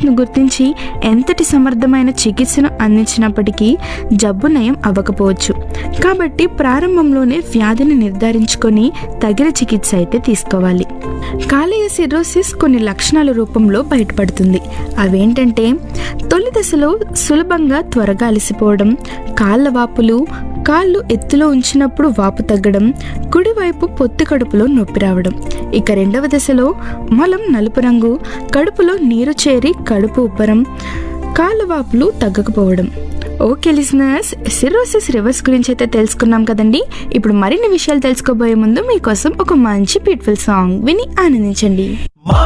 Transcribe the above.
సిరోసిస్ను గుర్తించి ఎంతటి సమర్థమైన చికిత్సను అందించినప్పటికీ జబ్బు నయం అవ్వకపోవచ్చు కాబట్టి ప్రారంభంలోనే వ్యాధిని నిర్ధారించుకొని తగిన చికిత్స అయితే తీసుకోవాలి కాలేయ సిరోసిస్ కొన్ని లక్షణాల రూపంలో బయటపడుతుంది అవేంటంటే తొలి దశలో సులభంగా త్వరగా అలసిపోవడం కాళ్ళ వాపులు కాళ్ళు ఎత్తులో ఉంచినప్పుడు వాపు తగ్గడం కుడివైపు పొత్తి కడుపులో నొప్పి రావడం ఇక రెండవ దశలో మలం నలుపు రంగు కడుపులో నీరు చేరి కడుపు ఉబ్బరం కాళ్ళ వాపులు తగ్గకపోవడం ఓకే లిజనర్స్ సిరోసిస్ రివర్స్ గురించి అయితే తెలుసుకున్నాం కదండి ఇప్పుడు మరిన్ని విషయాలు తెలుసుకోబోయే ముందు మీకోసం ఒక మంచి బ్యూటిఫుల్ సాంగ్ విని ఆనందించండి